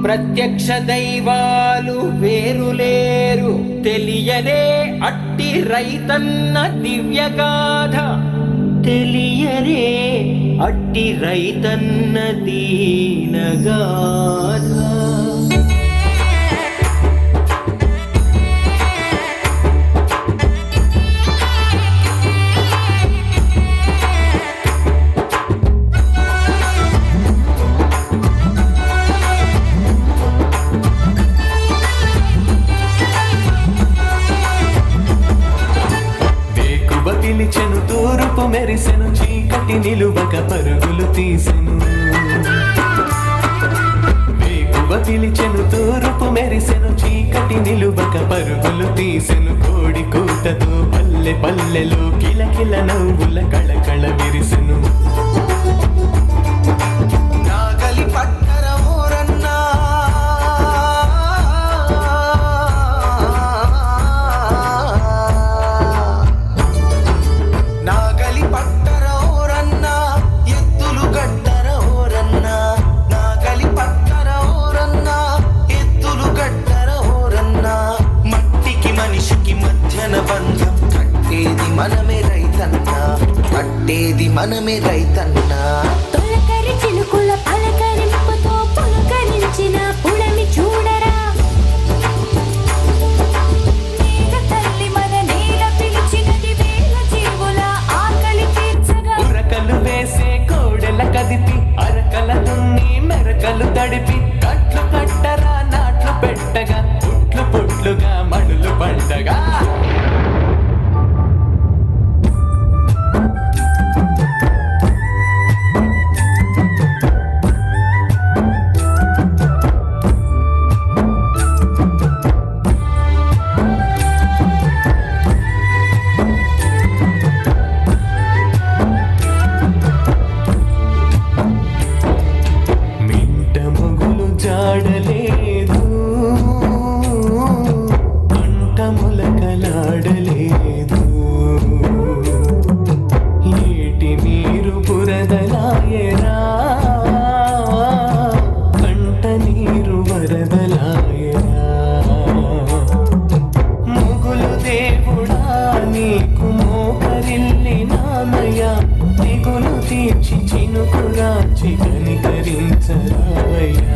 ప్రత్యక్ష దైవాలు వేరులేరు తెలియనే అట్టి రైతన్న దివ్యగాథ తెలియనే అట్టి రైతన్న దీనగాథ వేకువ పిలిచెను తూర్పు మెరిసెను చీకటి నిలువక పరుగులు తీసెను వేకువ పిలిచెను తూర్పు మెరిసెను చీకటి నిలువక పరుగులు తీసెను కోడి కూతతో పల్లె పల్లెలో కిలకిల నవ్వుల కళకళ విరిసెను నాగలి పట్టర ఊరన్నా నాగలి పట్టర ఊరన్నా ఎత్తులు కట్టర ఊరన్నా నాగలి పట్టర ఊరన్నా ఎత్తులు కట్టర ఊరన్నా మట్టికి మనిషికి మధ్యన బంధం కట్టేది మనమే రైతన్నా కట్టేది మనమే రైతన్నా తొలకరి చినుకుల పలకరింపుతో పులకరించిన పుడమి చూడరా నేల తల్లి మన నేల పిలిచినది వేల జీవుల ఆకలి తీర్చగా ఉరకలు వేసే కోడెల కదిపి అరకల దున్ని మెరకలు తడిపి కట్లు కట్టరా నాట్లు పెట్టగా పుట్లు పుట్లుగా మడులు పండగా మింట మొగులు జాడలేదు పంట మొలకలాడలేదు ఏటి నీరు బురదలాయరా కంట నీరు వరదలాయరా ముగులు దేవుడా నీకు మోకరిల్లి నామయ్య దిగులు తీర్చి చినుకురాచి కనికరించరావయ్యా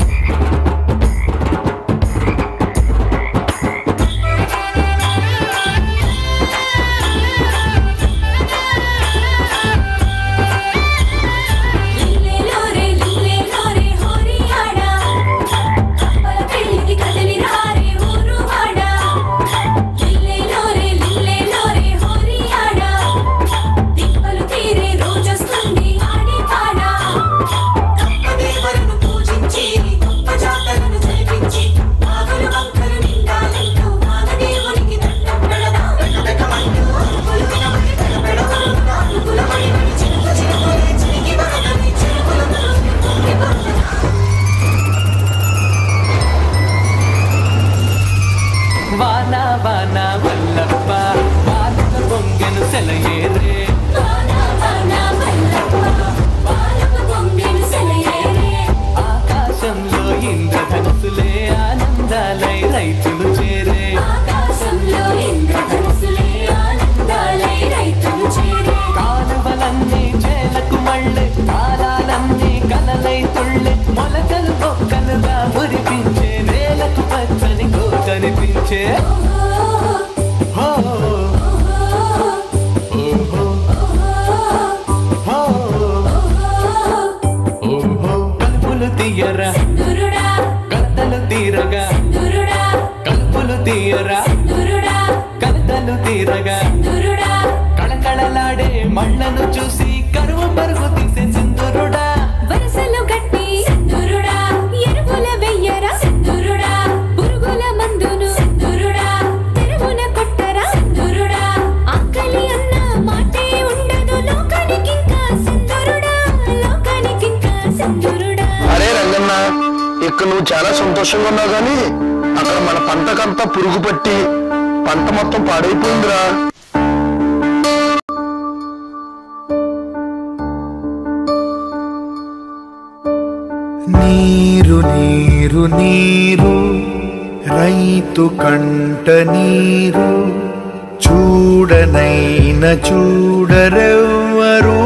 లిల్లే లోరే లిల్లే లోరే హోరియాడా కప్పల పెళ్ళికి కదలి రారే ఊరువాడా లిల్లే లోరే లిల్లే లోరే హోరియాడా తిప్పలు తీరే రోజొస్తుంది ఆడి పాడా దేవరను పూజించి గొప్ప జాతరను జరిపించి నాగులు వంకలు నిండాలంటూ నాగదేవునికి దండం పెడదాం వెనకమంటూ అరుపులు వినబడి పెడపెడదాం నాలుగుల మణిమణి చిరుకు చిరుకులే చిరికి వరదని చిరుకుల మురుగు పొంగి పొంగదా. వాన వాన వల్లప్ప వానక పొంగెను సెలయేరే వానా వానా వల్లప్ప వానకు పొంగెను సెలయేరే ఆకాశంలో ఇంద్రధనుసులే ఆనందాలై రైతులు చేరే ఆకాశంలో ఇంద్రధనుసులే ఆనందాలై రైతులు చేరే కాలువలన్నీ చేలకు మళ్ళే కాలాలన్నీ కలలై తుళ్ళే మొలకలు మొక్కలుగా మురిపించే నేలకు పచ్చని కో కనిపించే ఓహో హో, ఓహో, హో, ఓహో. కలుపులు తీయరా దురుడా కలతలు తీరగా దురుడా కలుపులు తీయరా దురుడా కలతలు తీరగా దురుడా కళకళలాడే మళ్ళను చూసి కరువు పరుగు తీసే సింధురుడా వరసలు గట్టి దురుడా ఎరువుల వెయ్యరా దురుడా పురుగుల మందును దురుడా తెరువున కొట్టరా దురుడా ఆకలి అన్న మాటే ఉండదు లోకానికింకా సింధురుడా లోకానికింకా సింధురుడా అరే రంగన్న ఇక్కడ నువ్వు చాలా సంతోషంగా ఉన్నావు కానీ అక్కడ మన పంటకంతా పురుగు పట్టి పంట మొత్తం పాడైపోయిందిరా నీరు నీరు నీరు రైతు కంట నీరు చూడనైన చూడరెవ్వరు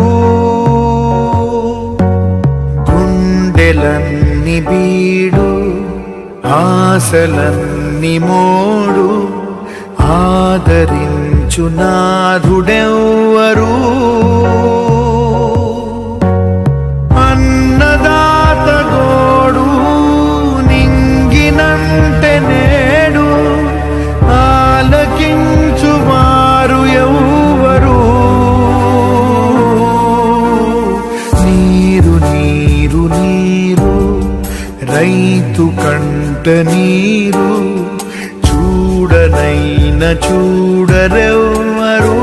గుండెలన్ని బీడు ఆశలన్ని మోడు ఆదరించు నాథుడెవ్వరు అన్నదాత గోడు నింగినంటే నేడు ఆలకించు వారు ఎవ్వరు నీరు నీరు నీరు రైతు కంట నీరు చూడనైన చూడరెవ్వరు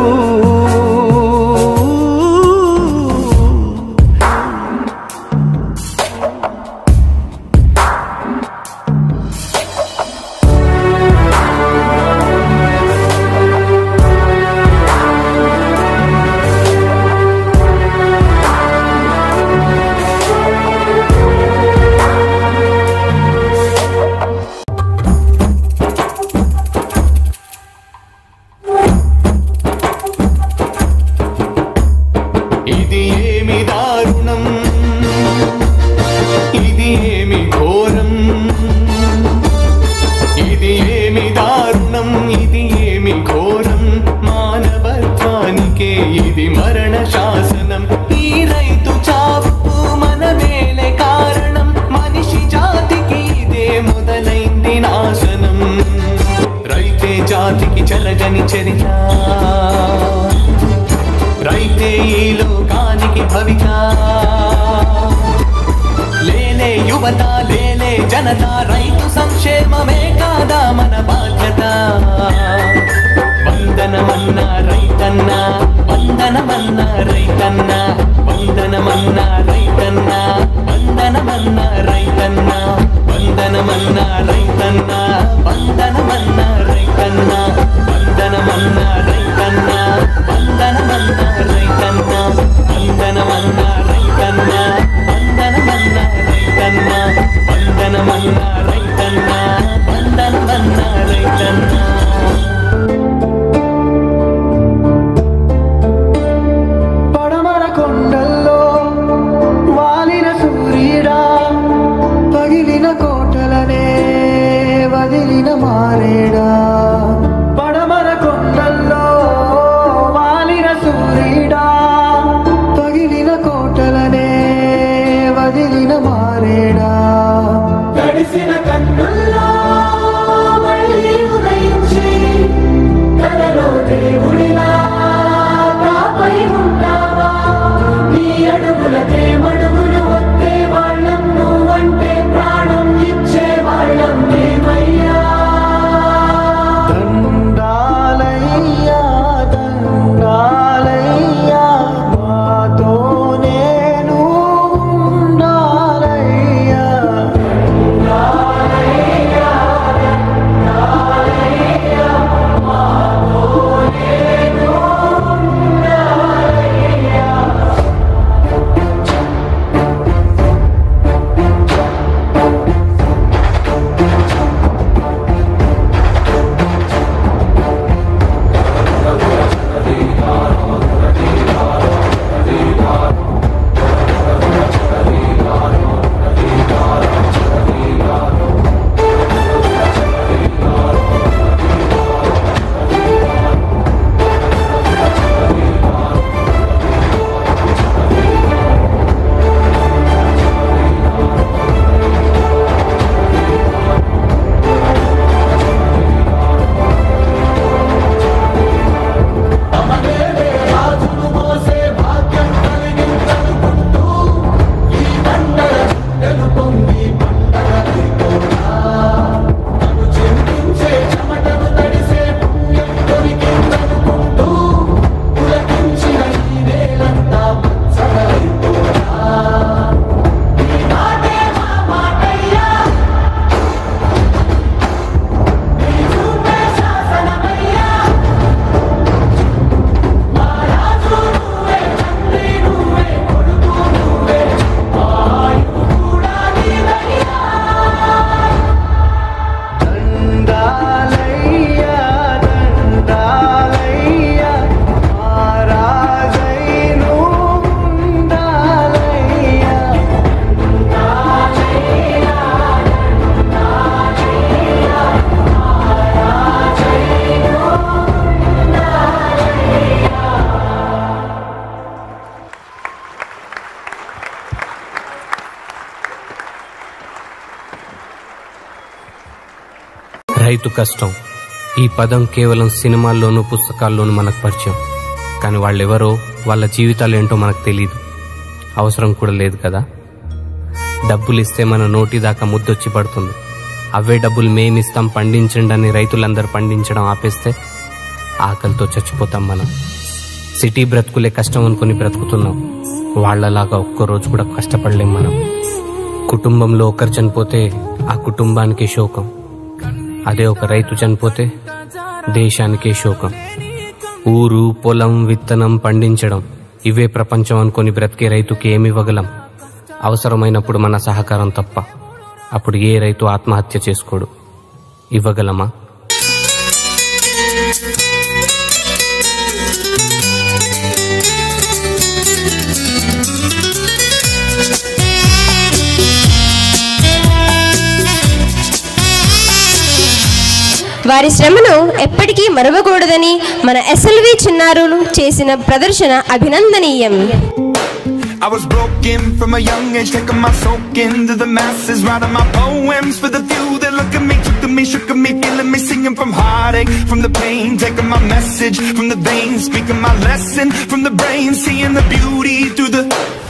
ఇది ఏమి దారుణం ఇది ఏమి ఘోరం ఇది ఏమి దారుణం ఇది ఏమి ఘోరం మానవత్వానికే ఇది మరణ శాసనం ఈ రైతు చావుకు మన మేలే కారణం మనిషి జాతికి ఇదే మొదలైంది నాశనం రైతే జాతికి చెరగని చరిత రైతే ఈ లోకానికి భవిత లేలే యువత లేలే జనత రైతు సంక్షేమమే కాదా మన బాధ్యత వందనమన్న రైతన్న వందనమన్న రైతన్న వందనమన్న రైతన్న వందనమన్న రైతన్న వందనమన్న రైతన్న వందనమన్న రైతన్న వందనమన్న రైతన్న వందనమన్న రైతన్న వందనమన్న రైతన్న వందనమన్న రైతన్న వందనమన్న రైతన్న వందనమన్న రైతన్న పడమర కొండల్లో వాలిన సూర్యుడా పగిలిన కోటలనే వదిలిన మారేడా పడమర కొండల్లో వాలిన సూర్యుడా పగిలిన కోటలనే వదిలిన మారేడా తడిసిన కన్నుల్లో మళ్ళీ ఉదయించి కలలో దేవుడిలా కాపై ఉంటావా నీ అడుగులకే మడుగులు వస్తే వాళ్ళం నువ్వంటే ప్రాణం ఇచ్చే వాళ్ళం మేమయ్యా దండాలయ్యా దండాలయ్యా మాతో నేను ఉండాలయ్యా రైతు కష్టం ఈ పదం కేవలం సినిమాల్లోనూ పుస్తకాల్లోనూ మనకు పరిచయం కానీ వాళ్ళెవరో వాళ్ళ జీవితాలు ఏంటో మనకు తెలియదు అవసరం కూడా లేదు కదా డబ్బులు ఇస్తే మన నోటి దాకా ముద్దొచ్చి పడుతుంది అవే డబ్బులు మేమిస్తాం పండించండి అని రైతులందరూ పండించడం ఆపేస్తే ఆకలితో చచ్చిపోతాం మనం సిటీ బ్రతుకులే కష్టం అనుకుని బ్రతుకుతున్నాం వాళ్ళలాగా ఒక్కరోజు కూడా కష్టపడలేం మనం కుటుంబంలో ఒకరు చనిపోతే ఆ కుటుంబానికే శోకం అదే ఒక రైతు చనిపోతే దేశానికే శోకం ఊరు పొలం విత్తనం పండించడం ఇవే ప్రపంచం అనుకొని బ్రతికే రైతుకి ఏమి ఇవ్వగలం అవసరమైనప్పుడు మన సహకారం తప్ప అప్పుడు ఏ రైతు ఆత్మహత్య చేసుకోడు ఇవ్వగలమా వారి శ్రమను ఎప్పటికీ మరవకూడదని మన ఎస్ఎల్వి చిన్నారులు చేసిన ప్రదర్శన అభినందనీయం I was broken from a young age, taking my soak into the masses, writing my poems for the few that look at me, took to me, shook at me, feeling me, singing from heartache, from the pain, taking my message from the veins, speaking my lesson from the brain, seeing the beauty through the